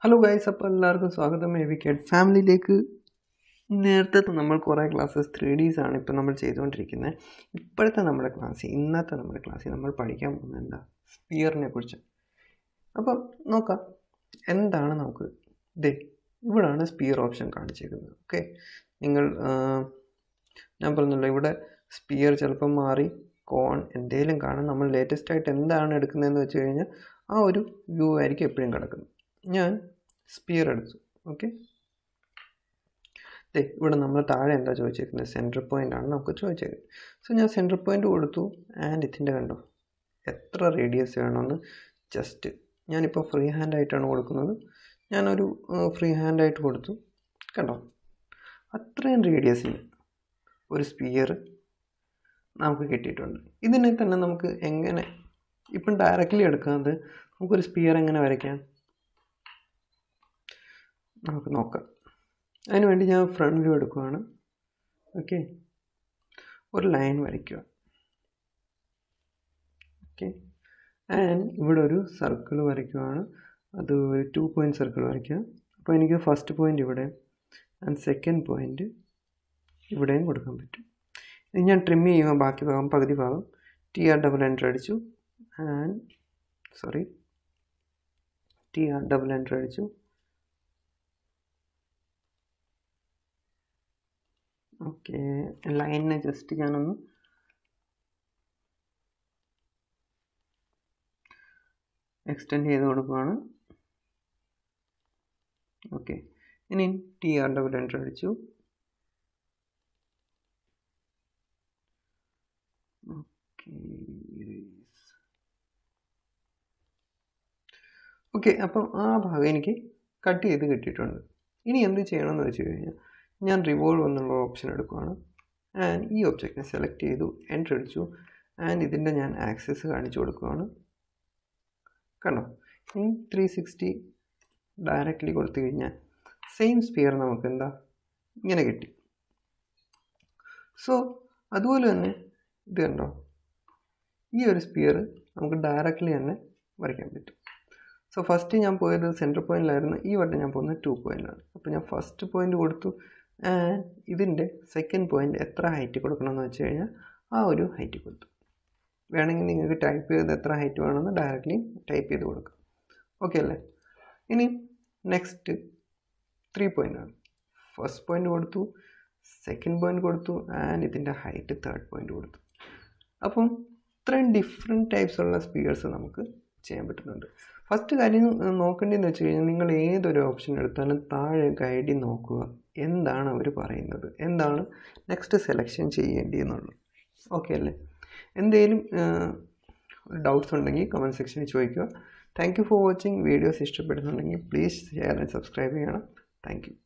hello guys അപ്പോൾ എല്ലാവർക്കും സ്വാഗതം എ വി കേട്ട് ഫാമിലിയിലേക്ക് നേരത്തെ നമ്മൾ കുറേ ക്ലാസ്സസ് ത്രീ ഡീസ് ആണ് ഇപ്പോൾ നമ്മൾ ചെയ്തുകൊണ്ടിരിക്കുന്നത് ഇപ്പോഴത്തെ നമ്മുടെ ക്ലാസ്സിൽ ഇന്നത്തെ നമ്മുടെ ക്ലാസ്സിൽ നമ്മൾ പഠിക്കാൻ പോകുന്നത് എന്താ സ്പിയറിനെ കുറിച്ച് അപ്പം നോക്കാം എന്താണ് നമുക്ക് ദേ ഇവിടാണ് സ്പിയർ ഓപ്ഷൻ കാണിച്ചേക്കുന്നത് ഓക്കെ നിങ്ങൾ ആ, ഞാൻ പറഞ്ഞല്ലോ ഇവിടെ സ്പിയർ ചിലപ്പം മാറി കോൺ എന്തെങ്കിലും കാണാം നമ്മൾ ലേറ്റസ്റ്റ് ആയിട്ട് എന്താണ് എടുക്കുന്നതെന്ന് വെച്ച് കഴിഞ്ഞാൽ ആ ഒരു വ്യൂ ആയിരിക്കും എപ്പോഴും കിടക്കുന്നത് ഞാൻ സ്പിയർ എടുത്തു ഓക്കെ ദേ ഇവിടെ നമ്മൾ താഴെ എന്താ ചോദിച്ചേക്കുന്നത് സെൻറ്റർ പോയിൻ്റ് ആണ് നമുക്ക് ചോദിച്ചേക്കുന്നത് സോ ഞാൻ സെൻറ്റർ പോയിൻ്റ് കൊടുത്തു ആൻഡ് ഇതിൻ്റെ കണ്ടോ എത്ര റേഡിയസ് വേണമെന്ന് ജസ്റ്റ് ഞാനിപ്പോൾ ഫ്രീ ഹാൻഡ് ആയിട്ടാണ് കൊടുക്കുന്നത് ഞാനൊരു ഫ്രീ ഹാൻഡ് ആയിട്ട് കൊടുത്തു കണ്ടോ അത്രയും റേഡിയസിൽ ഒരു സ്പിയർ നമുക്ക് കിട്ടിയിട്ടുണ്ട് ഇതിനെ തന്നെ നമുക്ക് എങ്ങനെ ഇപ്പം ഡയറക്റ്റ്ലി എടുക്കാതെ നമുക്കൊരു സ്പിയർ എങ്ങനെ വരയ്ക്കാം നമുക്ക് നോക്കാം അതിന് വേണ്ടി ഞാൻ ഫ്രണ്ട് വ്യൂ എടുക്കുവാണ് ഓക്കെ ഒരു ലൈൻ വരയ്ക്കുക ഓക്കെ ആൻഡ് ഇവിടെ ഒരു സർക്കിൾ വരയ്ക്കുവാണ് അത് ഒരു ടു പോയിൻറ്റ് സർക്കിൾ വരയ്ക്കുക അപ്പോൾ എനിക്ക് ഫസ്റ്റ് പോയിൻ്റ് ഇവിടെ ആൻഡ് സെക്കൻഡ് പോയിൻ്റ് ഇവിടെയും കൊടുക്കാൻ പറ്റും ഇനി ഞാൻ ട്രിം ചെയ്യുമ്പോൾ ബാക്കി ഭാഗം പകുതി ഭാഗം ടി ആർ ഡബിൾ എൻ്റർ അടിച്ചു and sorry T R double enter അടിച്ചു ഓക്കെ ലൈനിനെ ജസ്റ്റ് ഞാനൊന്ന് എക്സ്റ്റെൻഡ് ചെയ്ത് കൊടുക്കുകയാണ് ഓക്കെ ഇനി ടി ആർ ഡബിൾ എൻ്റർ അടിച്ചു ഓക്കെ ഓക്കെ അപ്പം ആ ഭാഗം എനിക്ക് കട്ട് ചെയ്ത് കിട്ടിയിട്ടുണ്ട് ഇനി എന്ത് ചെയ്യണമെന്ന് വെച്ച് കഴിഞ്ഞാൽ ഞാൻ റിവോൾവ് എന്നുള്ള ഓപ്ഷൻ എടുക്കുകയാണ് ആൻഡ് ഈ ഒബ്ജക്റ്റിനെ സെലക്ട് ചെയ്തു എൻ്റർ അടിച്ചു ആൻഡ് ഇതിൻ്റെ ഞാൻ ആക്സസ് കാണിച്ചു കൊടുക്കുകയാണ് കണ്ടോ ഇനി ത്രീ സിക്സ്റ്റി ഡയറക്റ്റ്ലി കൊടുത്തു കഴിഞ്ഞാൽ സെയിം സ്പിയർ നമുക്ക് എന്താ ഇങ്ങനെ കിട്ടി സോ അതുപോലെ തന്നെ ഇത് കണ്ടോ ഈ ഒരു സ്പിയർ നമുക്ക് ഡയറക്റ്റ്ലി തന്നെ വരയ്ക്കാൻ പറ്റും സോ ഫസ്റ്റ് ഞാൻ പോയത് സെൻറ്റർ പോയിന്റിലായിരുന്നു ഈ വട്ടം ഞാൻ പോകുന്നത് ടു പോയിന്റിലാണ് അപ്പോൾ ഞാൻ ഫസ്റ്റ് പോയിന്റ് കൊടുത്തു ആൻഡ് ഇതിൻ്റെ സെക്കൻഡ് പോയിന്റ് എത്ര ഹൈറ്റ് കൊടുക്കണമെന്ന് വെച്ച് കഴിഞ്ഞാൽ ആ ഒരു ഹൈറ്റ് കൊടുത്തു വേണമെങ്കിൽ നിങ്ങൾക്ക് ടൈപ്പ് ചെയ്ത് എത്ര ഹൈറ്റ് വേണമെന്ന് ഡയറക്റ്റ്ലി ടൈപ്പ് ചെയ്ത് കൊടുക്കാം ഓക്കെ അല്ലേ ഇനി നെക്സ്റ്റ് ത്രീ ആണ് ഫസ്റ്റ് പോയിന്റ് കൊടുത്തു സെക്കൻഡ് പോയിന്റ് കൊടുത്തു ആൻഡ് ഇതിൻ്റെ ഹൈറ്റ് തേർഡ് പോയിന്റ് കൊടുത്തു അപ്പം ഇത്രയും ഡിഫറെൻറ്റ് ടൈപ്സ് ഉള്ള സ്പീക്കേഴ്സ് നമുക്ക് ചെയ്യാൻ പറ്റുന്നുണ്ട് ഫസ്റ്റ് കാര്യം നോക്കേണ്ടതെന്ന് വെച്ച് കഴിഞ്ഞാൽ നിങ്ങൾ ഏതൊരു ഓപ്ഷൻ എടുത്താലും താഴെ ഗൈഡിൽ നോക്കുക എന്താണ് അവർ പറയുന്നത് എന്താണ് നെക്സ്റ്റ് സെലക്ഷൻ ചെയ്യേണ്ടിയെന്നുള്ളത് ഓക്കെ അല്ലേ എന്തെങ്കിലും ഡൗട്ട്സ് ഉണ്ടെങ്കിൽ കമൻറ്റ് സെക്ഷനിൽ ചോദിക്കുക thank you for watching videos ഇഷ്ടപ്പെടുന്നുണ്ടെങ്കിൽ പ്ലീസ് ഷെയർ ആൻഡ് സബ്സ്ക്രൈബ് ചെയ്യണം താങ്ക് യു